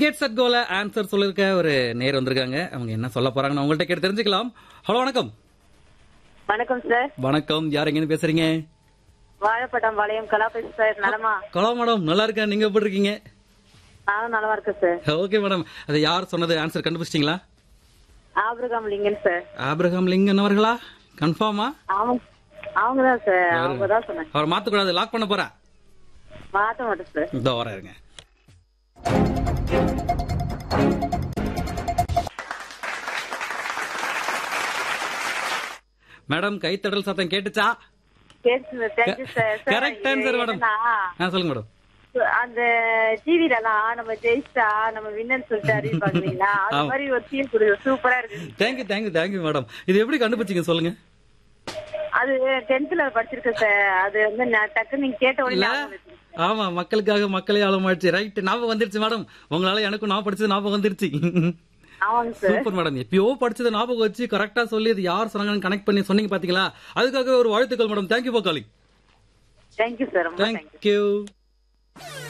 Get set கோல answer சொல்லிருக்க ஒரு நேர் வந்திருக்காங்க அவங்க என்ன சொல்ல போறாங்கன்னு உங்கள்ட்ட கேட்டு தெரிஞ்சுக்கலாம் ஹலோ வணக்கம் வணக்கம் சார் வணக்கம் யார் எங்கன்னு பேசுறீங்க வாழைப்பட்டம் வளையம் கலா பேசு சார் நலமா கலா மேடம் நல்லா இருக்கேன் நீங்க எப்படி இருக்கீங்க நானும் நலமா இருக்கேன் சார் ஓகே மேடம் அது யார் சொன்னது ஆன்சர் கண்டுபிடிச்சிட்டீங்களா Abraham Lincoln sir Abraham Lincoln அவர்களா கன்ஃபார்மா அவங்க அவங்க தான் சார் அவங்க தான் சொன்னாங்க அவர் மாத்தக்கூடாது லாக் பண்ண போறேன் மாத்த மாட்டேன் சார் இதோ வர இருங்க மேடம் கைத்தடல் சத்தம் கேட்டுச்சா கேட்டு thank you sir sir, correct answer madam என்னன்னா, ஆ சொல்லுங்க மேடம் அந்த டிவில எல்லாம் நம்ம ஜெயிச்சா நம்ம வின்னர் சொல்லிட்டு அறிவிப்பாங்களா அது ஆமா. மாதிரி ஒரு ஃபீல் கொடுக்குது சூப்பரா இருக்கு தேங்க்யூ தேங்க்யூ தேங்க்யூ மேடம் இது எப்படி கண்டுபிடிச்சீங்க சொல்லுங்க அது டென்த்ல படிச்சிருக்கேன் சார் அது வந்து நான் டக்கு நீங்க கேட்ட உடனே இல்ல ஞாபகம் வந்துச்சு. ஆமா மக்களுக்காக மக்களே ஆழமாச்சு ரைட் ஞாபகம் வந்துருச்சு மேடம் உங்களால எனக்கும் நான் படிச்சது ஞாபகம் வந்துருச்சு ஆமாங்க சார் சூப்பர் மேடம் எப்பயோ படிச்சதை ஞாபகம் வச்சு கரெக்டா சொல்லி அது யார் சொன்னாங்கன்னு கனெக்ட் பண்ணி சொன்னீங்க பாத்தீங்களா அதுக்காக ஒரு வாழ்த்துக்கள் madam thank you for calling thank you sir ரொம்ப தேங்க்யூ தேங்க்யூ